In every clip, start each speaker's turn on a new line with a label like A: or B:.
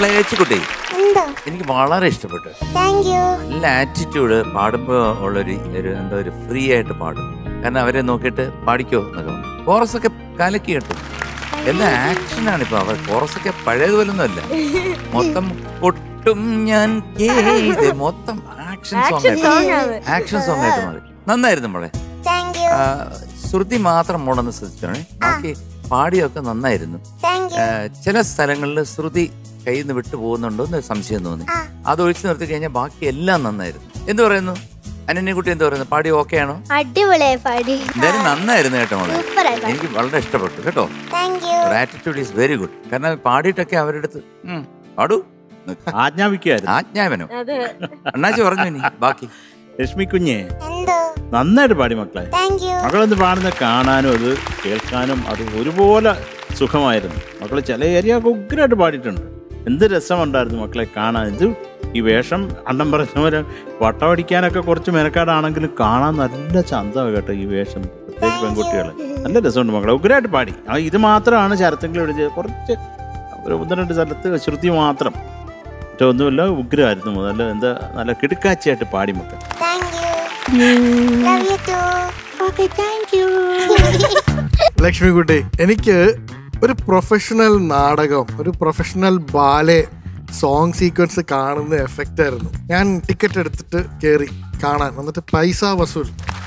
A: മക്കളെ ഏച്ചിക്കുട്ടി
B: എന്തോ
A: എനിക്ക് വളരെ ഇഷ്ടപ്പെട്ടു
B: താങ്ക് യു
A: നല്ല ആറ്റിറ്റ്യൂഡ് പാടുമ്പോ ഉള്ളൊരു ഒരു എന്താ ഒരു ഫ്രീ ആയിട്ട് പാടും കാരണം അവരെ നോക്കിയിട്ട് പാടിക്കോ എന്നൊക്കെ കോറസ് ഒക്കെ കലക്കി കിട്ടും എല്ലാ ആക്ഷനാണ് ഇപ്പൊ അവർ കോറസ് ഒക്കെ പഴയതുപോലെ ഒന്നും അല്ല മൊത്തം ഒട്ടും ഞാൻ കേത് മൊത്തം ആക്ഷൻ സോങ് ആയിട്ട് ആക്ഷൻ സോങ് ആയിട്ട് മാറി നന്നായിരുന്നു മോളെ
B: താങ്ക് യു
A: ആ, ശ്രുതി മാത്രം മോളൊന്ന് ശ്രദ്ധിച്ചോണേ ബാക്കി പാടിയൊക്കെ നന്നായിരുന്നു
B: താങ്ക്
A: ആ,
B: യു
A: ചില സ്ഥലങ്ങളിൽ ശ്രുതി കയ്യിൽ നിന്ന് വിട്ടു പോകുന്നുണ്ടോ എന്ന് സംശയം തോന്നി
B: ആ.
A: അത് ഒഴിച്ചു നിർത്തി കഴിഞ്ഞാൽ ബാക്കി എല്ലാം നന്നായിരുന്നു എന്ത് പറയുന്നു അനന്യക്കുട്ടി എന്ത് പറയുന്നു പാടി ഓക്കെ ആണോ
B: അടിപൊളിയായി പാടി
A: എന്തായാലും നന്നായിരുന്നു കേട്ടോ മോളെ
B: സൂപ്പറായി പാടി
A: എനിക്ക് വളരെ ഇഷ്ടപ്പെട്ടു കേട്ടോ
B: thank you
A: attitude is very good കാരണം പാടിയിട്ടൊക്കെ അവരുടെ അടുത്ത് "ഉം, പാടൂ
C: ആജ്ഞാപിക്കുമായിരുന്നു
A: ആജ്ഞാപനം അണ്ണാച്ചി പറഞ്ഞു ഇനി ബാക്കി
C: ലക്ഷ്മി കുഞ്ഞെ
B: എന്തോ
C: നന്നായിട്ട് പാടി മക്കളെ
B: താങ്ക് യു
C: മകളെന്ന് പാടുന്ന കാണാനും അത് കേൾക്കാനും അത് ഒരുപോലെ സുഖമായിരുന്നു മക്കൾ ചില ഏരിയ ഒക്കെ ഉഗ്രമായിട്ട് പാടിയിട്ടുണ്ട് എന്ത് രസമുണ്ടായിരുന്നു മക്കളെ കാണാൻ ഇത് ഈ വേഷം അണ്ണം പറഞ്ഞ പോലെ വട്ടമടിക്കാനൊക്കെ കുറച്ച് മെനക്കാടാണെങ്കിലും കാണാൻ നല്ല ചന്തമാണ് കേട്ടോ ഈ വേഷം പ്രത്യേകിച്ച് പെൺകുട്ടികൾ നല്ല രസമുണ്ട് മക്കളെ ഉഗ്രമായിട്ട് പാടി ആ ഇത് മാത്രമാണ് ശരത്തെങ്കിലും വിളിച്ചത് കുറച്ച് ഒരു ഒന്ന് രണ്ട് സ്ഥലത്ത് ശ്രുതി മാത്രം മറ്റേ ഒന്നുമില്ല ഉഗ്രമായിരുന്നു നല്ല എന്താ നല്ല കിടുക്കാച്ചിയായിട്ട് പാടി മക്കൾ
B: thank you love you too okay thank you
D: Lakshmikutty എനിക്ക് ഒരു പ്രൊഫഷണൽ നാടകം ഒരു പ്രൊഫഷണൽ ബാലെ സോങ് സീക്വൻസ് കാണുന്ന എഫക്റ്റ് ആയിരുന്നു ഞാൻ ടിക്കറ്റ് എടുത്തിട്ട് കയറി കാണാൻ എന്നിട്ട് പൈസ വസൂൽ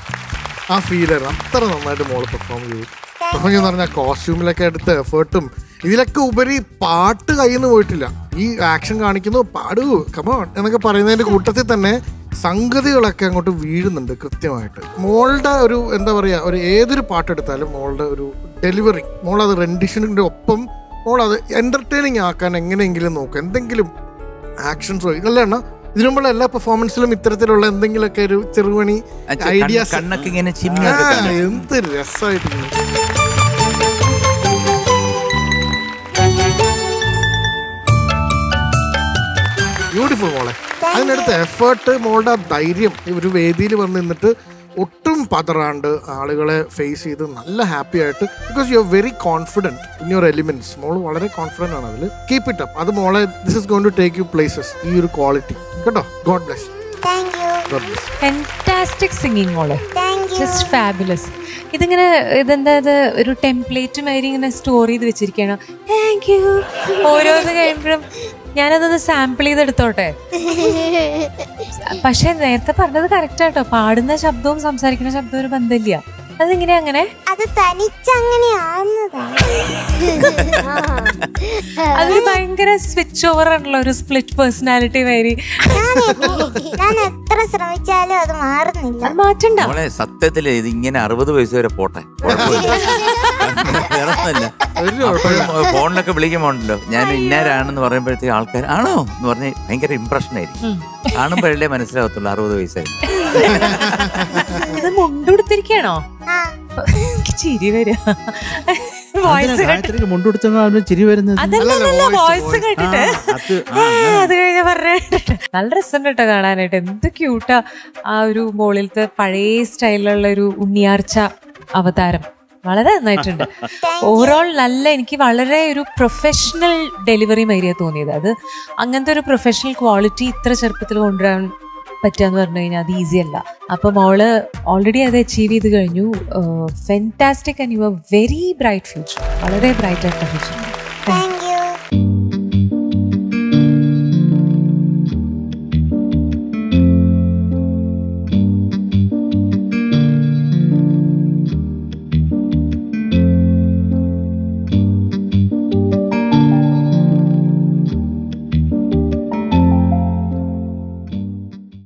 D: ആ ഫീൽ ആയിരുന്നു അത്ര നന്നായിട്ട് മോള് പെർഫോം ചെയ്തു പെർഫോം ചെയ്യുന്ന പറഞ്ഞാൽ കോസ്റ്റ്യൂമിലൊക്കെ എടുത്ത എഫേർട്ടും ഇതിലൊക്കെ ഉപരി പാട്ട് കയ്യിൽ നിന്ന് പോയിട്ടില്ല ഈ ആക്ഷൻ കാണിക്കുന്നു പാടൂ കമോൺ എന്നൊക്കെ പറയുന്നതിന്റെ കൂട്ടത്തിൽ തന്നെ സംഗതികളൊക്കെ അങ്ങോട്ട് വീഴുന്നുണ്ട് കൃത്യമായിട്ട് മോളുടെ ഒരു എന്താ പറയാ ഒരു ഏതൊരു പാട്ടെടുത്താലും മോളുടെ ഒരു ഡെലിവറി മോൾ അത് റെൻഡിഷനിന്റെ ഒപ്പം മോൾ അത് എന്റർടൈനിങ് ആക്കാൻ എങ്ങനെയെങ്കിലും നോക്കും എന്തെങ്കിലും ആക്ഷൻസോ ഇതല്ല എണ്ണ ഇതിനു മുമ്പുള്ള എല്ലാ പെർഫോമൻസിലും ഇത്തരത്തിലുള്ള എന്തെങ്കിലുമൊക്കെ ഒരു ചെറുപണി
A: ആ ചെ- കണ്ണ്
D: ഐഡിയാസ്
A: കണ്ണൊക്കെ ഇങ്ങനെ ചിമ്മിയൊക്കെ
D: ആ,
A: കണ്ടു
D: എന്ത് രസമായിട്ടിരുന്നു ബ്യൂട്ടിഫുൾ മോളെ അതിനടുത്ത് എഫേർട്ട് മോളുടെ ആ ധൈര്യം ഈ ഒരു വേദിയിൽ വന്ന് നിന്നിട്ട് ഒട്ടും പതറാണ്ട് ആളുകളെ ഫേസ് ചെയ്ത് നല്ല ഹാപ്പി ആയിട്ട് because you are very confident in your elements മോൾ വളരെ കോൺഫിഡൻ്റ് ആണ് അതിൽ കീപ് ഇറ്റ് അപ്പ് അത് മോളെ this is going to take you places ഈ ഒരു ക്വാളിറ്റി കേട്ടോ God bless
B: thank you
D: God bless
E: fantastic singing മോളെ
B: താങ്ക് യു
E: ജസ്റ്റ് ഫാബുലസ് ഇതിങ്ങനെ ഇതെന്താ ഇത് ഒരു ടെംപ്ലേറ്റ് മാതിരി ഇങ്ങനെ സ്റ്റോർ ചെയ്ത് വെച്ചിരിക്കണം താങ്ക് യു ഓരോന്ന് കഴിയുമ്പോഴും ഞാനതൊന്ന് സാമ്പിൾ ചെയ്തെടുത്തോട്ടെ പക്ഷെ നേരത്തെ പറഞ്ഞത് കറക്റ്റ് ആട്ടോ പാടുന്ന ശബ്ദവും സംസാരിക്കുന്ന ശബ്ദവും ഒരു ബന്ധമില്ല അതെങ്ങനെ അങ്ങനെ
B: അത് തനിച്ചങ്ങനെ ആവുന്നതാണ്
E: അതൊരു ഭയങ്കര സ്വിച്ച് ഓവർ ആണല്ലോ ഒരു സ്പ്ലിറ്റ് പേഴ്സണാലിറ്റി മാതിരി
B: ഞാൻ എ- ഞാൻ എത്ര ശ്രമിച്ചാലും അത് മാറുന്നില്ല
E: അത് മാറ്റണ്ട
A: മോളെ സത്യത്തില് ഇത് ഇങ്ങനെ അറുപത് വയസ്സ് വരെ പോട്ടെ കുഴപ്പമില്ല വേറെ ഒന്നുമില്ല. അപ്പോഴും ഫോണിലൊക്കെ വിളിക്കുമ്പോണ്ടല്ലോ ഞാൻ ഇന്നാരാണെന്ന് പറയുമ്പോഴത്തേക്ക് ആൾക്കാർ ആണോ എന്ന് പറഞ്ഞ് ഭയങ്കര ഇമ്പ്രഷൻ ആയിരിക്കും കാണുമ്പോഴല്ലേ മനസ്സിലാവത്തുള്ളൂ അറുപത് വയസ്സായി
E: ഇത് മുണ്ടുടുത്തിരിക്കണോ
B: ആ
E: എനിക്ക് ചിരി വരിക വോയിസ് കേട്ട്
C: ഗായത്രിക്ക് മുണ്ടുകൊടുത്തങ്ങ് അവന് ചിരി വരുന്നത്
E: അതല്ല
D: അല്ലല്ല, voice,
E: വോയിസ്
D: voice.
E: കേട്ടിട്ട്
C: ആ, അത് ആ,
E: ഏ, അത് കഴിഞ്ഞ പറഞ്ഞ നല്ല രസമുണ്ട് കേട്ടോ കാണാനായിട്ട് എന്ത് ക്യൂട്ടാ ആ ഒരു മോളിലത്തെ പഴയ സ്റ്റൈലിലുള്ള ഒരു ഉണ്ണിയാർച്ച അവതാരം വളരെ നന്നായിട്ടുണ്ട് ഓവറോൾ നല്ല എനിക്ക് വളരെ ഒരു പ്രൊഫഷണൽ ഡെലിവറി മൈരിയ തോന്നിയത് അത് അങ്ങനത്തെ ഒരു പ്രൊഫഷണൽ ക്വാളിറ്റി ഇത്ര ചെറുപ്പത്തിൽ കൊണ്ടുവരാൻ പറ്റുകയെന്ന് പറഞ്ഞു കഴിഞ്ഞാൽ അത് ഈസി അല്ല അപ്പൊ മോള് ഓൾറെഡി അത് അച്ചീവ് ചെയ്ത് കഴിഞ്ഞു fantastic and you are very bright future വളരെ ബ്രൈറ്റ് ആയിട്ടുള്ള ഫ്യൂച്ചർ